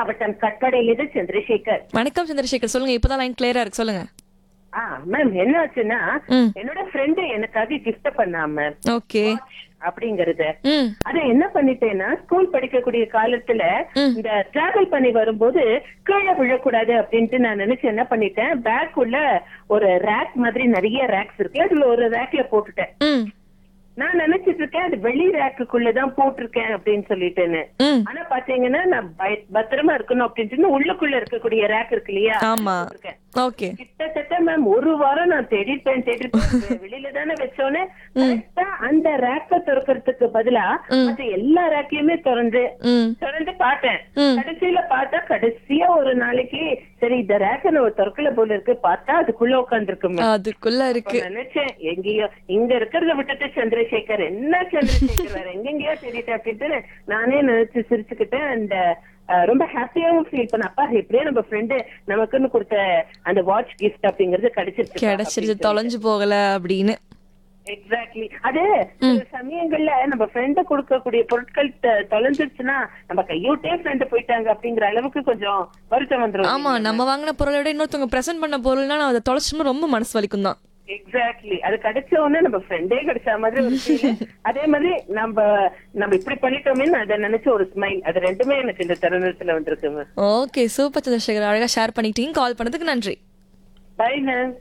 மாவட்டம் கட்படையிலிருந்து சந்திரசேகர் வணக்கம் சந்திரசேகர் சொல்லுங்க இப்பதான் லைன் கிளியரா இருக்கு சொல்லுங்க ஆ மேம் என்ன ஆச்சுன்னா ம். என்னோட ஃப்ரெண்டு எனக்காக கிஃப்ட் பண்ணாம ஓகே அப்படிங்கறது ம் அத என்ன பண்ணிட்டேன்னா ஸ்கூல் படிக்கக்கூடிய காலத்துல இந்த டிராவல் பண்ணி வரும்போது கீழே விழக்கூடாது அப்படின்ட்டு நான் நினைச்சு என்ன பண்ணிட்டேன் பேக் உள்ள ஒரு ரேக் மாதிரி நிறைய ரேக்ஸ் இருக்கு அதுல ஒரு ரேக்ல போட்டுட்டேன் ம் நான் நினைச்சிட்டு இருக்கேன் அது வெளி ரேக்குக்குள்ளதான் போட்டிருக்கேன் அப்படின்னு சொல்லிட்டேன்னு ம் ஆனா பாத்தீங்கன்னா நான் பய- பத்திரமா இருக்கணும் அப்படின்ட்டு உள்ளுக்குள்ள இருக்கக்கூடிய ரேக் இருக்கு இல்லையா ஆமா போட்டிருக்கேன். ஓகே கிட்டத்தட்ட மேம் ஒரு வாரம் நான் தேடிட்டேன் தேடிட்டேன் வெளியில தானே வச்சோன்னே கரெக்டா அந்த ரேக்க திறக்கிறதுக்கு பதிலா மத்த எல்லா ரேக்கையுமே திறந்து ம் திறந்து பார்த்தேன் ம். கடைசியில பார்த்தா கடைசியா ஒரு நாளைக்கு சரி இந்த ரேக்க நம்ம திறக்கல போல இருக்கு பார்த்தா அதுக்குள்ள உட்காந்துருக்கு அதுக்குள்ள இருக்கு நினைச்சேன் எங்கேயோ இங்க இருக்கிறத விட்டுட்டு சந்திரசேகர் என்ன சந்திரசேகர் வேற எங்கெங்கயோ தேடிட்டு அப்படின்ட்டு நானே நினைச்சு சிரிச்சுக்கிட்டேன் அந்த அஹ், ரொம்ப ஹாப்பியாவும் ஃபீல் பண்ண அப்பா எப்படியே நம்ம ஃப்ரெண்டு நமக்குன்னு கொடுத்த அந்த வாட்ச் கிஃப்ட் அப்படிங்கறது கிடைச்சிருச்சு கிடைச்சிருச்சு தொலைஞ்சு போகல அப்படின்னு எக்ஸாக்ட்லி அது சில சமயங்கள்ல நம்ம ஃப்ரெண்டு கொடுக்கக்கூடிய பொருட்கள் த- தொலைஞ்சிருச்சுன்னா நம்ம கையோட்டே ஃப்ரெண்டு போயிட்டாங்க அப்படிங்கிற அளவுக்கு கொஞ்சம் வருத்தம் வந்துரும் ஆமா நம்ம வாங்கின பொருளை விட இன்னொருத்தவங்க பிரசன்ட் பண்ண பொருள்னா நான் அதை தொலைச்சுன்னு ரொம்ப மனசு வலிக்கும் தான் எக்ஸாக்ட்லி அது கிடைச்ச உடனே நம்ம ஃப்ரெண்டே கிடைச்ச மாதிரி ஒரு feel. அதே மாதிரி நம்ம நம்ம இப்படி பண்ணிட்டோமே அதை நினைச்ச ஒரு ஸ்மைல் அது ரெண்டுமே எனக்கு இந்த தருணத்துல வந்திருக்கு மேம் ஓகே சூப்பர் சந்திரசேகர் அழகா ஷேர் பண்ணிட்டீங்க கால் பண்ணதுக்கு நன்றி பை மேம்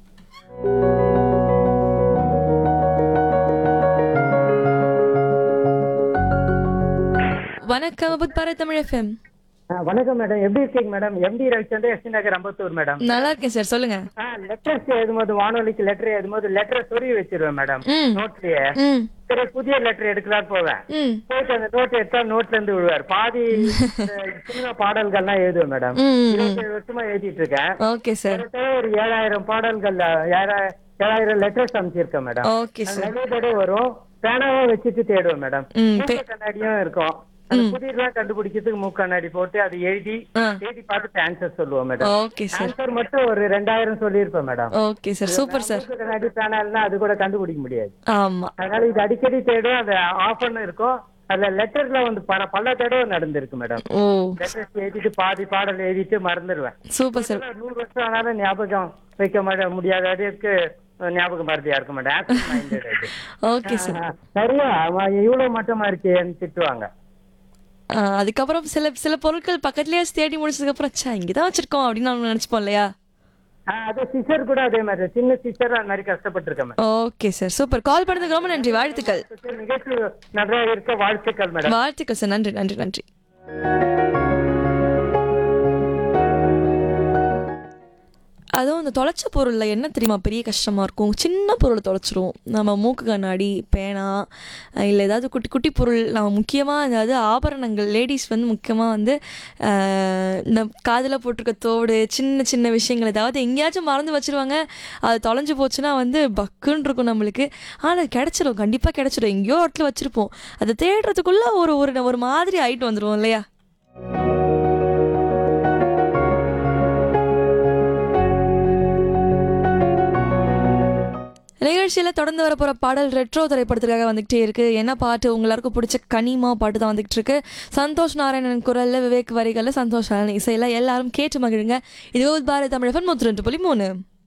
வணக்கம் அபுத் பாரத் தமிழ் எஃப்எம் ஆ, வணக்கம் மேடம் எப்படி இருக்கீங்க madam MD Ravichandra SD Nagar Ambattur madam நல்லா இருக்கேன் சார் சொல்லுங்க லெட்டர்ஸ் எழுதும்போது வானொலிக்கு லெட்டர் எழுதும்போது லெட்டர் சொருகி வச்சிருவேன் மேடம் ம் நோட்லயே ம் சரி புதிய லெட்டர் எடுக்கலான்னு போவேன் ம் போயிட்டு அந்த நோட் எடுத்தா நோட்ல இருந்து விழுவார் பாதி இந்த சினிமா பாடல்கள்லாம் எழுதுவேன் மேடம் ம், ம் இருபத்தேழு வருஷமா எழுதிட்டு இருக்கேன் ஓகே சார் கிட்டத்தட்ட ஒரு ஏழாயிரம் பாடல்கள் ஏழா- ஏழாயிரம் லெட்டர்ஸ் அமைச்சிருக்கேன் மேடம் ஓகே அது சார் நிறைய தடவை வரும் பேனாவா வச்சுட்டு தேடுவேன் மேடம் ம் மூக்கு கண்ணாடியும் இருக்கும் அந்த புதியெல்லாம் கண்டுபிடிக்கிறதுக்கு மூக்கு கண்ணாடி போட்டு அதை எழுதி ஆ எழுதி பார்த்துட்டு ஆன்சர் சொல்லுவோம் மேடம் ஓகே சார் ஆன்சர் மட்டும் ஒரு ரெண்டாயிரம் சொல்லியிருப்பேன் madam okay sir super sir மூக்கு கண்ணாடி பேனால்னா அது கூட கண்டுபிடிக்க முடியாது ஆமா அதனால இது அடிக்கடி தேடும் அது ஆஃப் பண்ண இருக்கும் அதுல லெட்டர்ல வந்து பல பல தடவை நடந்திருக்கு மேடம் ஓ லெட்டர்ஸ் எழுதிட்டு பாதி பாடல் எழுதிட்டு மறந்துடுவேன் சூப்பர் சார் நூறு வருஷம் ஆனாலும் ஞாபகம் வைக்க மாட்டேன் முடியாத அளவுக்கு ஞாபக மறதியா இருக்க மாட்டேன் ஆப்சன்ட் மைண்டட் அது ஓகே சார் ஆ, சரியா அவன் இவ்வளவு மட்டமா இருக்கேன்னு திட்டுவாங்க அதுக்கப்புறம் சில சில பொருட்கள் பக்கத்துலயே தேடி முடிச்சதுக்கு அப்புறம் ச்சே இங்கதான் வச்சிருக்கோம் அப்படின்னு நம்ம நினைச்சுப்போம் இல்லையா ஆ, அது சிஸ்டர் கூட அதே மாதிரி சின்ன சிஸ்டர் அந்த மாதிரி கஷ்டப்பட்டிருக்கேன் madam okay sir super call பண்ணதுக்கு ரொம்ப நன்றி வாழ்த்துக்கள் நிகழ்ச்சி நல்லா இருக்க வாழ்த்துக்கள் மேடம் வாழ்த்துக்கள் சார் நன்றி நன்றி நன்றி அதுவும் இந்த தொலைச்ச பொருளில் என்ன தெரியுமா பெரிய கஷ்டமாக இருக்கும் சின்ன பொருளை தொலைச்சிரும் நம்ம மூக்கு கண்ணாடி பேனா இல்லை ஏதாவது குட்டி குட்டி பொருள் நம்ம முக்கியமாக அதாவது ஆபரணங்கள் லேடிஸ் வந்து முக்கியமாக வந்து ஆஹ், இந்த காதில் போட்டிருக்க தோடு சின்ன சின்ன விஷயங்கள் ஏதாவது எங்கேயாச்சும் மறந்து வச்சிருவாங்க அது தொலைஞ்சு போச்சுன்னா வந்து பக்குன்னு இருக்கும் நம்மளுக்கு ஆனால் அது கிடச்சிரும் கண்டிப்பாக கிடச்சிரும் எங்கேயோ இடத்துல வச்சுருப்போம் அதை தேடுறதுக்குள்ளே ஒரு ஒரு ஒரு மாதிரி ஆயிட்டு வந்துடும் இல்லையா நிகழ்ச்சியில் தொடர்ந்து வரப்போகிற பாடல் ரெட்ரோ திரைப்படத்துக்காக வந்துகிட்டே இருக்கு என்ன பாட்டு உங்க எல்லாருக்கும் பிடிச்ச கனிமா பாட்டு தான் வந்துகிட்டு இருக்கு சந்தோஷ் நாராயணன் குரல்ல விவேக் வரிகளில் சந்தோஷ் நாராயணன் இசையில் எல்லாரும் கேட்டு மகிழுங்க இது பாரத் தமிழ் முத்து ரெண்டு புள்ளி மூணு